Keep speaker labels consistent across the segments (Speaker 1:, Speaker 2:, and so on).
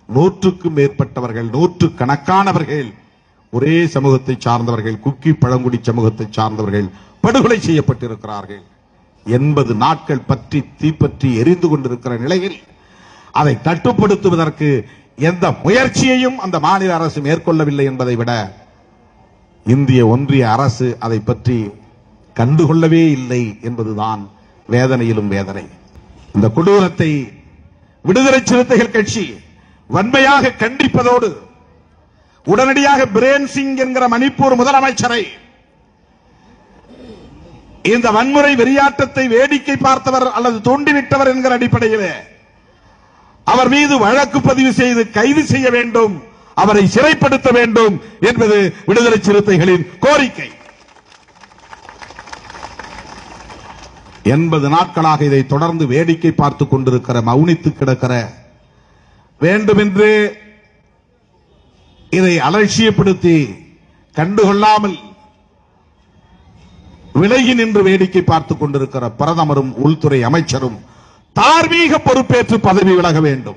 Speaker 1: நூற்றுக்கும் மேற்பட்டவர்கள் நூற்று கணக்கானவர்கள் ஒரே சமூகத்தை சார்ந்தவர்கள் குக்கி பழங்குடி சமூகத்தை சார்ந்தவர்கள் படுகொலை செய்யப்பட்டிருக்கிறார்கள் எண்பது நாட்கள் பற்றி தீப்பற்றி எரிந்து கொண்டிருக்கிற நிலையில் அதை கட்டுப்படுத்துவதற்கு எந்த முயற்சியையும் அந்த மாநில அரசு மேற்கொள்ளவில்லை என்பதை விட இந்திய ஒன்றிய அரசு அதை பற்றி கண்டுகொள்ளவே இல்லை என்பதுதான் வேதனையிலும் வேதனை இந்த கொடூரத்தை விடுதலை சிறுத்தைகள் கட்சி வன்மையாக கண்டிப்பதோடு உடனடியாக பிரேன் சிங் என்கிற மணிப்பூர் முதலமைச்சரை இந்த வன்முறை வெறியாட்டத்தை வேடிக்கை பார்த்தவர் அல்லது தூண்டிவிட்டவர் என்கிற அடிப்படையில் அவர் மீது வழக்கு பதிவு செய்து கைது செய்ய வேண்டும் அவரை சிறைப்படுத்த வேண்டும் என்பது விடுதலை சிறுத்தைகளின் கோரிக்கை எண்பது நாட்களாக இதை தொடர்ந்து வேடிக்கை பார்த்துக் கொண்டிருக்கிற மௌனித்து கிடக்கிற வேண்டுமென்று இதை அலட்சியப்படுத்தி கண்டுகொள்ளாமல் விலகி நின்று வேடிக்கை பார்த்துக் கொண்டிருக்கிற பிரதமரும் உள்துறை அமைச்சரும் தார்மீக பொறுப்பேற்று பதவி விலக வேண்டும்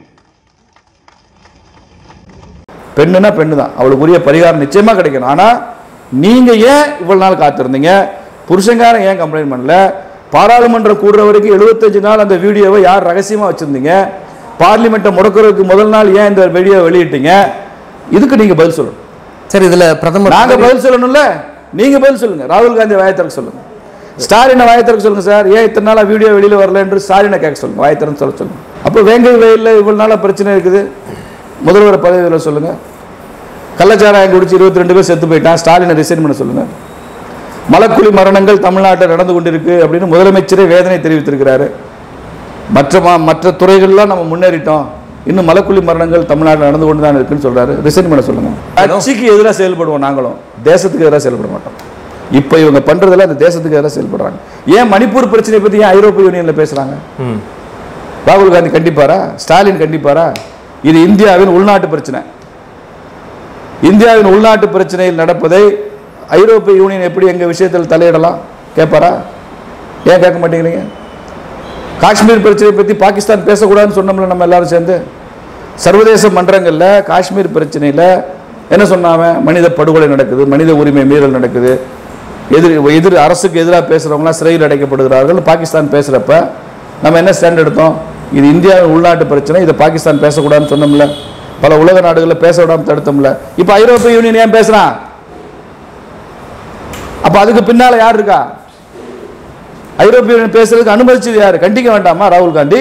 Speaker 2: பெண்ணுனா பெண்ணு தான் அவளுக்கு உரிய பரிகாரம் நிச்சயமா கிடைக்கணும் ஆனா நீங்க ஏன் இவ்வளவு நாள் காத்திருந்தீங்க புருஷங்காரன் ஏன் கம்ப்ளைண்ட் பண்ணல பாராளுமன்றம் கூடுற வரைக்கும் 75 நாள் அந்த வீடியோவை யார் ரகசியமா வச்சிருந்தீங்க பார்லிமெண்ட்டை முடக்கிறதுக்கு முதல் நாள் ஏன் இந்த வீடியோ வெளியிட்டீங்க இதுக்கு நீங்க பதில் சொல்லணும்
Speaker 3: சரி இதுல பிரதமர்
Speaker 2: நாங்க பதில் சொல்லணும்ல நீங்க பதில் சொல்லுங்க ராகுல் காந்தி வாயத்திறக்க சொல்லுங்க ஸ்டாலினை வாயத்திறக்க சொல்லுங்க சார் ஏன் இத்தனை நாளா வீடியோ வெளியில வரல என்று ஸ்டாலினை கேட்க சொல்லுங்க வாயத்திறன்னு சொல்ல சொல்லுங்க அப்போ வேங்கை வயல்ல இவ்வளவு நாளா பிரச்சனை இருக்குது முதல்வர் பதவியில் சொல்லுங்க கள்ளச்சாராயம் குடிச்சு இருபத்தி ரெண்டு பேர் செத்து போயிட்டான் ஸ்டாலினை ரிசைன் பண்ண சொல்லுங்க மலக்குழி மரணங்கள் தமிழ்நாட்டில் நடந்து கொண்டிருக்கு அப்படின்னு முதலமைச்சரே வேதனை தெரிவித்திருக்கிறாரு மற்ற மா- மற்ற துறைகள்லாம் நம்ம முன்னேறிட்டோம் இன்னும் மலக்குழி மரணங்கள் தமிழ்நாட்டில் நடந்து கொண்டு தான் இருக்குன்னு சொல்றாரு ரிசைன் பண்ண சொல்லுங்க கட்சிக்கு எதிராக செயல்படுவோம் நாங்களும் தேசத்துக்கு எதிராக செயல்பட மாட்டோம் இப்போ இவங்க பண்றதெல்லாம் இந்த தேசத்துக்கு எதிராக செயல்படுறாங்க ஏன் மணிப்பூர் பிரச்சனை பத்தி ஏன் ஐரோப்பிய யூனியன்ல பேசுறாங்க
Speaker 3: ம்.
Speaker 2: ராகுல் காந்தி கண்டிப்பாரா ஸ்டாலின் கண்டிப்பாரா இது இந்தியாவின் உள்நாட்டு பிரச்சனை இந்தியாவின் உள்நாட்டு பிரச்சனையில் நடப்பதை ஐரோப்பிய யூனியன் எப்படி எங்க விஷயத்தில் தலையிடலாம் கேட்பாரா ஏன் கேட்க மாட்டேங்கிறீங்க காஷ்மீர் பிரச்சனை பத்தி பாகிஸ்தான் பேசக்கூடாதுன்னு சொன்னோம்ல நம்ம எல்லாரும் சேர்ந்து சர்வதேச மன்றங்கள்ல காஷ்மீர் பிரச்சனையில என்ன சொன்னாங்க மனித படுகொலை நடக்குது மனித உரிமை மீறல் நடக்குது எதிர் எதிர் அரசுக்கு எதிராக பேசுறவங்களாம் சிறையில் அடைக்கப்படுகிறார்கள் பாகிஸ்தான் பேசுறப்ப நம்ம என்ன ஸ்டாண்ட் எடுத்தோம் இது இந்தியாவின் உள்நாட்டு பிரச்சனை இதை பாகிஸ்தான் பேசக்கூடாதுன்னு சொன்னோம்ல பல உலக நாடுகளில் பேச விடாம தடுத்தோம்ல இப்போ ஐரோப்பிய யூனியன் ஏன் பேசுறான் அப்ப அதுக்கு பின்னால யார் இருக்கா ஐரோப்பிய யூனியன் பேசுறதுக்கு அனுமதிச்சது யாரு கண்டிக்க வேண்டாமா ராகுல் காந்தி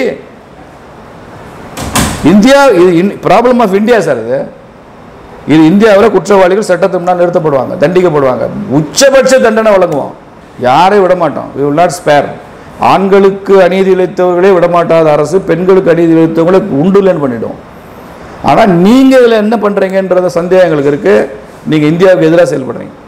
Speaker 2: இந்தியா இது ப்ராப்ளம் ஆஃப் இந்தியா சார் இது இது இந்தியாவில் குற்றவாளிகள் சட்டத்தின் முன்னால் நிறுத்தப்படுவாங்க தண்டிக்கப்படுவாங்க உச்சபட்ச தண்டனை வழங்குவோம் யாரையும் விட மாட்டோம் we will not spare ஆண்களுக்கு அநீதி இழைத்தவர்களே விடமாட்டாத அரசு பெண்களுக்கு அநீதி இழைத்தவங்களை உண்டுலன்னு பண்ணிடும் ஆனால் நீங்கள் இதில் என்ன பண்ணுறீங்கன்றத சந்தேகம் எங்களுக்கு இருக்குது நீங்கள் இந்தியாவுக்கு எதிராக செயல்படுறீங்க